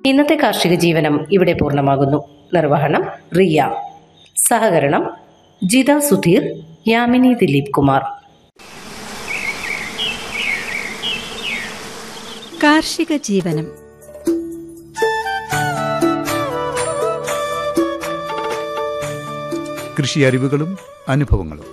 ഇന്നത്തെ കാർഷിക ജീവനം ഇവിടെ പൂർണ്ണമാകുന്നു നിർവഹണം റിയ സഹകരണം ജിത സുധീർ യാമിനി ദിലീപ് കുമാർ കാർഷിക ജീവനം കൃഷി അറിവുകളും അനുഭവങ്ങളും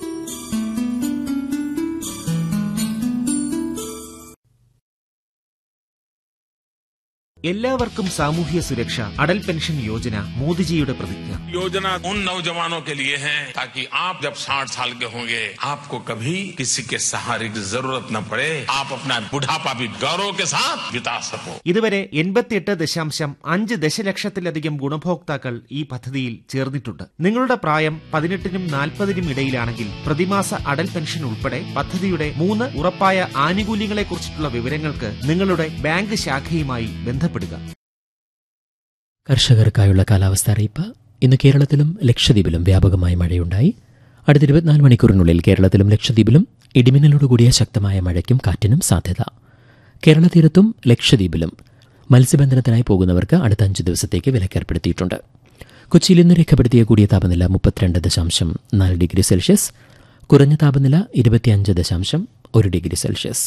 എല്ലാവർക്കും സാമൂഹ്യ സുരക്ഷ അടൽ പെൻഷൻ യോജന മോദിജിയുടെ പ്രതിജ്ഞ योजना उन नौजवानों के लिए है ताकि आप जब 60 साल के होंगे आपको कभी किसी के सहारे की जरूरत न पड़े आप अपना बुढ़ापा भी गौरव के साथ बिता सको ഇതുവരെ എൺപത്തിയെട്ട് ദശാംശം അഞ്ച് ദശലക്ഷത്തിലധികം ഗുണഭോക്താക്കൾ ഈ പദ്ധതിയിൽ ചേർന്നിട്ടുണ്ട് നിങ്ങളുടെ പ്രായം പതിനെട്ടിനും നാൽപ്പതിനും ഇടയിലാണെങ്കിൽ പ്രതിമാസ അടൽ പെൻഷൻ ഉൾപ്പെടെ പദ്ധതിയുടെ മൂന്ന് ഉറപ്പായ ആനുകൂല്യങ്ങളെക്കുറിച്ചിട്ടുള്ള വിവരങ്ങൾക്ക് നിങ്ങളുടെ ബാങ്ക് ശാഖയുമായി ബന്ധപ്പെടുക കർഷകർക്കായുള്ള കാലാവസ്ഥ അറിയിപ്പ് ഇന്ന് കേരളത്തിലും ലക്ഷദ്വീപിലും വ്യാപകമായ മഴയുണ്ടായി അടുത്ത ഇരുപത്തിനാല് മണിക്കൂറിനുള്ളിൽ കേരളത്തിലും ലക്ഷദ്വീപിലും ഇടിമിന്നലോടുകൂടിയ ശക്തമായ മഴയ്ക്കും കാറ്റിനും സാധ്യത കേരള തീരത്തും ലക്ഷദ്വീപിലും മത്സ്യബന്ധനത്തിനായി പോകുന്നവർക്ക് അടുത്ത അഞ്ച് ദിവസത്തേക്ക് വിലക്കേർപ്പെടുത്തിയിട്ടുണ്ട് കൊച്ചിയിൽ ഇന്ന് രേഖപ്പെടുത്തിയ കൂടിയ താപനില മുപ്പത്തിരണ്ട് ദശാംശം നാല് ഡിഗ്രി സെൽഷ്യസ് കുറഞ്ഞ താപനില ഇരുപത്തിയഞ്ച് ദശാംശം ഒരു degree Celsius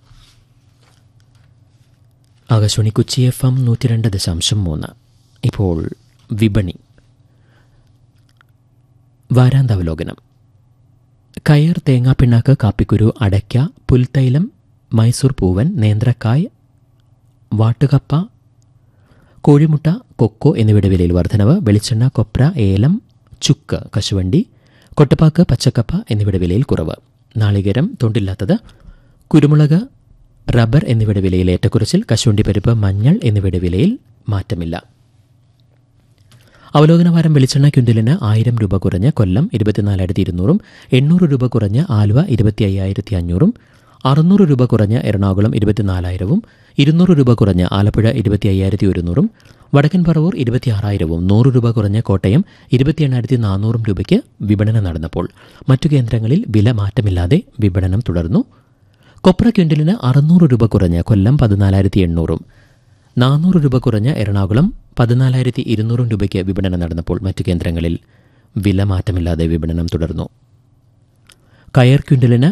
Akashvani Kochi F M നൂറ്റി രണ്ട് ദശാംശം മൂന്ന് ഇപ്പോൾ വിപണി വാരാന്താവലോകനം കയർ തേങ്ങാപ്പിണ്ണാക്ക് കാപ്പിക്കുരു അടയ്ക്ക പുൽത്തൈലം മൈസൂർ പൂവൻ നേന്ത്രക്കായ് വാട്ടുകപ്പ കോഴിമുട്ട കൊക്കോ എന്നിവയുടെ വിലയിൽ വർധനവ് വെളിച്ചെണ്ണ കൊപ്ര ഏലം ചുക്ക് കശുവണ്ടി കൊട്ടപ്പാക്ക് പച്ചക്കപ്പ എന്നിവയുടെ വിലയിൽ കുറവ് നാളികേരം തൊണ്ടില്ലാത്തത് കുരുമുളക് റബ്ബർ എന്നിവയുടെ വിലയിൽ ഏറ്റക്കുറച്ചിൽ കശുവണ്ടി പരിപ്പ് മഞ്ഞൾ എന്നിവയുടെ വിലയിൽ മാറ്റമില്ല അവലോകനവാരം വെളിച്ചെണ്ണ ക്വിൻ്റലിന് ആയിരം രൂപ കുറഞ്ഞ് കൊല്ലം ഇരുപത്തിനാലായിരത്തി ഇരുന്നൂറും എണ്ണൂറ് രൂപ കുറഞ്ഞ് ആലുവ ഇരുപത്തി അയ്യായിരത്തി അഞ്ഞൂറും അറുന്നൂറ് രൂപ കുറഞ്ഞ് എറണാകുളം ഇരുപത്തിനാലായിരവും ഇരുന്നൂറ് രൂപ കുറഞ്ഞ് ആലപ്പുഴ ഇരുപത്തി അയ്യായിരത്തി ഒരുന്നൂറും വടക്കൻ പറവൂർ ഇരുപത്തി ആറായിരവും നൂറ് രൂപ കുറഞ്ഞ് കോട്ടയം ഇരുപത്തി എണ്ണായിരത്തി നാനൂറും രൂപയ്ക്ക് വിപണനം നടന്നപ്പോൾ മറ്റു കേന്ദ്രങ്ങളിൽ വില മാറ്റമില്ലാതെ വിപണനം തുടർന്നു കൊപ്ര ക്വിൻ്റലിന് അറുന്നൂറ് രൂപ കുറഞ്ഞ് കൊല്ലം പതിനാലായിരത്തി എണ്ണൂറും നാനൂറ് രൂപ കുറഞ്ഞ് എറണാകുളം പതിനാലായിരത്തി ഇരുന്നൂറും രൂപയ്ക്ക് വിപണനം നടന്നപ്പോൾ മറ്റു കേന്ദ്രങ്ങളിൽ വില മാറ്റമില്ലാതെ വിപണനം തുടർന്നു കയർ ക്വിൻ്റലിന്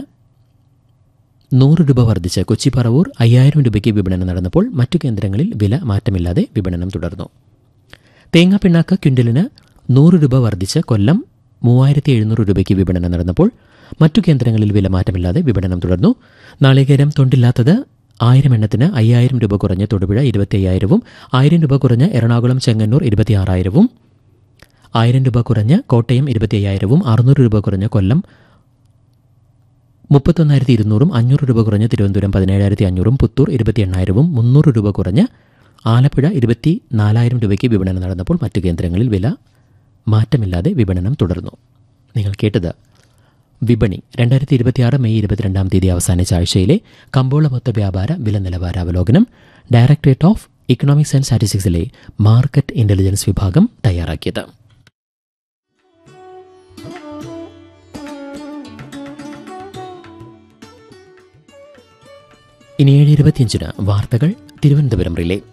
നൂറ് രൂപ വർദ്ധിച്ച് കൊച്ചി പറവൂർ അയ്യായിരം രൂപയ്ക്ക് വിപണനം നടന്നപ്പോൾ മറ്റു കേന്ദ്രങ്ങളിൽ വില മാറ്റമില്ലാതെ വിപണനം തുടർന്നു തേങ്ങാ പിണ്ണാക്ക് ക്വിൻ്റലിന് നൂറ് രൂപ വർദ്ധിച്ച് കൊല്ലം മൂവായിരത്തി എഴുന്നൂറ് രൂപയ്ക്ക് വിപണനം നടന്നപ്പോൾ മറ്റു കേന്ദ്രങ്ങളിൽ വില മാറ്റമില്ലാതെ വിപണനം തുടർന്നു നാളികേരം തൊണ്ടില്ലാത്തത് ആയിരം എണ്ണത്തിന് അയ്യായിരം രൂപ കുറഞ്ഞ് തൊടുപുഴ ഇരുപത്തി അയ്യായിരവും ആയിരം രൂപ കുറഞ്ഞ് എറണാകുളം ചെങ്ങന്നൂർ ഇരുപത്തി ആറായിരവും ആയിരം രൂപ കുറഞ്ഞ് കോട്ടയം ഇരുപത്തി അയ്യായിരവും അറുന്നൂറ് രൂപ കുറഞ്ഞ് കൊല്ലം മുപ്പത്തൊന്നായിരത്തി ഇരുന്നൂറും അഞ്ഞൂറ് രൂപ കുറഞ്ഞ് തിരുവനന്തപുരം പതിനേഴായിരത്തി അഞ്ഞൂറും പുത്തൂർ ഇരുപത്തി എണ്ണായിരവും മുന്നൂറ് രൂപ കുറഞ്ഞ് ആലപ്പുഴ ഇരുപത്തി നാലായിരം രൂപയ്ക്ക് വിപണനം നടന്നപ്പോൾ മറ്റു കേന്ദ്രങ്ങളിൽ വില മാറ്റമില്ലാതെ വിപണനം തുടർന്നു നിങ്ങൾ കേട്ടത് വിപണി രണ്ടായിരത്തി ഇരുപത്തിയാറ് മെയ് ഇരുപത്തിരണ്ടാം തീയതി അവസാനിച്ച ആഴ്ചയിലെ കമ്പോള മൊത്ത വ്യാപാര വില നിലവാര അവലോകനം ഡയറക്ടറേറ്റ് ഓഫ് ഇക്കണോമിക്സ് ആൻഡ് സ്റ്റാറ്റിസ്റ്റിക്സിലെ മാർക്കറ്റ് ഇന്റലിജൻസ് വിഭാഗം തയ്യാറാക്കിയത് ഇനി ഏഴ് ഇരുപത്തിയഞ്ചിന് വാർത്തകൾ തിരുവനന്തപുരം റിലേ